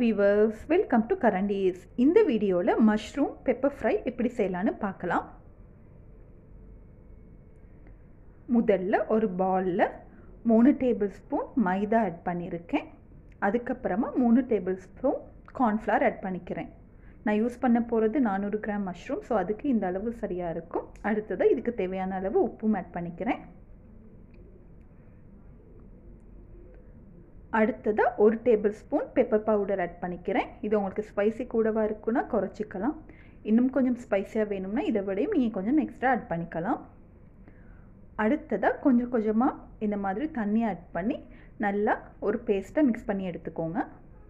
viewers welcome to கரண்டீஸ் இந்த வீடியோவில் mushroom pepper fry எப்படி செய்யலான்னு பார்க்கலாம் முதல்ல ஒரு பாலில் மூணு டேபிள் ஸ்பூன் மைதா ஆட் பண்ணியிருக்கேன் அதுக்கப்புறமா மூணு டேபிள் ஸ்பூன் கார்ன்ஃப்ளவர் ஆட் பண்ணிக்கிறேன் நான் யூஸ் பண்ண போகிறது நானூறு கிராம் மஷ்ரூம் ஸோ அதுக்கு இந்த அளவு சரியாக இருக்கும் அடுத்ததாக இதுக்கு தேவையான அளவு உப்பும் ஆட் பண்ணிக்கிறேன் அடுத்ததாக ஒரு tablespoon pepper powder add பண்ணிக்கிறேன் இது உங்களுக்கு ஸ்பைசி கூடவாக இருக்குன்னா குறைச்சிக்கலாம் இன்னும் கொஞ்சம் ஸ்பைஸியாக வேணும்னா இதை விடையும் நீங்கள் கொஞ்சம் எக்ஸ்ட்ரா ஆட் பண்ணிக்கலாம் அடுத்ததாக கொஞ்சம் கொஞ்சமாக இந்த மாதிரி தண்ணி ஆட் பண்ணி நல்லா ஒரு பேஸ்ட்டை மிக்ஸ் பண்ணி எடுத்துக்கோங்க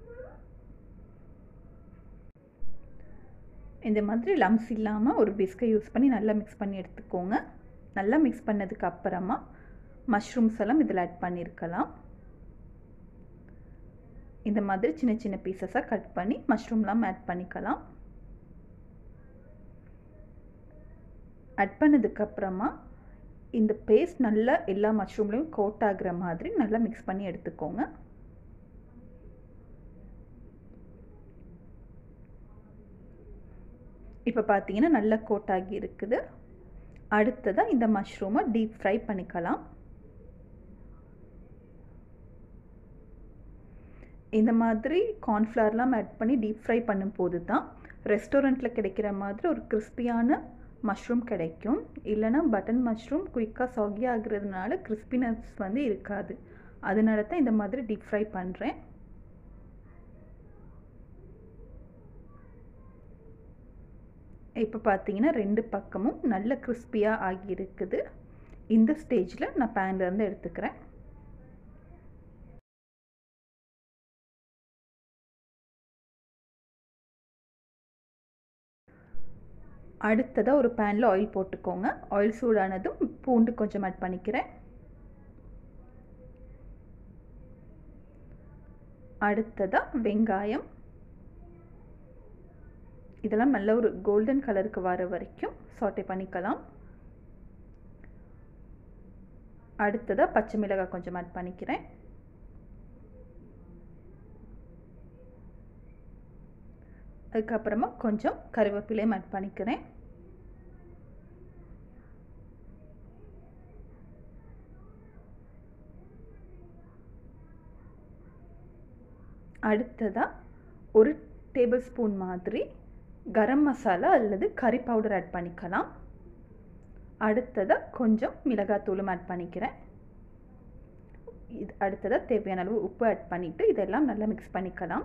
இந்த மாதிரி லம்ஸ் இல்லாமல் ஒரு பிஸ்கை யூஸ் பண்ணி நல்லா மிக்ஸ் பண்ணி எடுத்துக்கோங்க நல்லா மிக்ஸ் பண்ணதுக்கு அப்புறமா மஷ்ரூம்ஸ் எல்லாம் இதில் ஆட் பண்ணியிருக்கலாம் இந்த மாதிரி சின்ன சின்ன பீசஸாக கட் பண்ணி மஷ்ரூம்லாம் ஆட் பண்ணிக்கலாம் ஆட் பண்ணதுக்கப்புறமா இந்த பேஸ்ட் நல்லா எல்லா மஷ்ரூம்லேயும் கோட் ஆகிற மாதிரி நல்லா மிக்ஸ் பண்ணி எடுத்துக்கோங்க இப்போ பார்த்தீங்கன்னா நல்லா கோட் ஆகி இருக்குது அடுத்ததாக இந்த மஷ்ரூமை டீப் ஃப்ரை பண்ணிக்கலாம் இந்த மாதிரி கார்ன்ஃப்ளவர்லாம் ஆட் பண்ணி டீப் ஃப்ரை பண்ணும்போது தான் ரெஸ்டாரண்ட்டில் கிடைக்கிற மாதிரி ஒரு கிறிஸ்பியான மஷ்ரூம் கிடைக்கும் இல்லைனா பட்டன் மஷ்ரூம் குயிக்காக சாகி ஆகுறதுனால கிறிஸ்பினஸ் வந்து இருக்காது அதனால தான் இந்த மாதிரி டீப் ஃப்ரை பண்ணுறேன் இப்போ பார்த்தீங்கன்னா ரெண்டு பக்கமும் நல்ல கிறிஸ்பியாக ஆகி இருக்குது இந்த ஸ்டேஜில் நான் பேன்லேருந்து எடுத்துக்கிறேன் அடுத்ததாக ஒரு பேனில் ஆயில் போட்டுக்கோங்க ஆயில் சூடானதும் பூண்டு கொஞ்சம் ஆட் பண்ணிக்கிறேன் அடுத்ததாக வெங்காயம் இதெல்லாம் நல்ல ஒரு கோல்டன் கலருக்கு வர வரைக்கும் சாட்டை பண்ணிக்கலாம் அடுத்ததாக பச்சை மிளகாய் கொஞ்சம் ஆட் பண்ணிக்கிறேன் அதுக்கப்புறமா கொஞ்சம் கருவேப்பிலையும் ஆட் பண்ணிக்கிறேன் அடுத்ததாக ஒரு டேபிள் ஸ்பூன் மாதிரி கரம் மசாலா அல்லது கறி பவுடர் ஆட் பண்ணிக்கலாம் அடுத்ததாக கொஞ்சம் மிளகாத்தூளும் ஆட் பண்ணிக்கிறேன் இது அடுத்ததாக தேவையான அளவு உப்பு ஆட் பண்ணிவிட்டு இதெல்லாம் நல்லா மிக்ஸ் பண்ணிக்கலாம்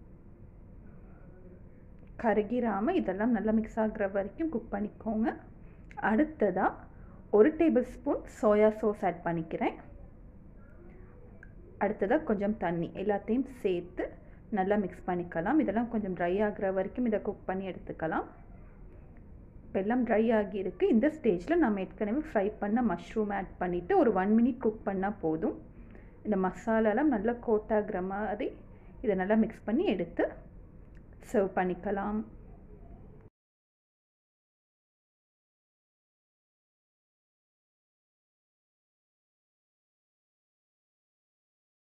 கருகிராமல் இதெல்லாம் நல்லா மிக்ஸ் ஆகிற வரைக்கும் குக் பண்ணிக்கோங்க அடுத்ததாக ஒரு tablespoon soya sauce add பண்ணிக்கிறேன் அடுத்ததாக கொஞ்சம் தண்ணி எல்லாத்தையும் சேர்த்து நல்லா மிக்ஸ் பண்ணிக்கலாம் இதெல்லாம் கொஞ்சம் ட்ரை ஆகிற வரைக்கும் இதை குக் பண்ணி எடுத்துக்கலாம் இப்போ எல்லாம் ட்ரை ஆகியிருக்கு இந்த ஸ்டேஜில் நம்ம ஏற்கனவே ஃப்ரை பண்ண மஷ்ரூம் ஆட் பண்ணிவிட்டு ஒரு ஒன் மினிட் குக் பண்ணால் போதும் இந்த மசாலாலாம் நல்லா கோட் ஆகிற மாதிரி இதை நல்லா மிக்ஸ் பண்ணி எடுத்து சர்வ் பண்ணிக்கலாம்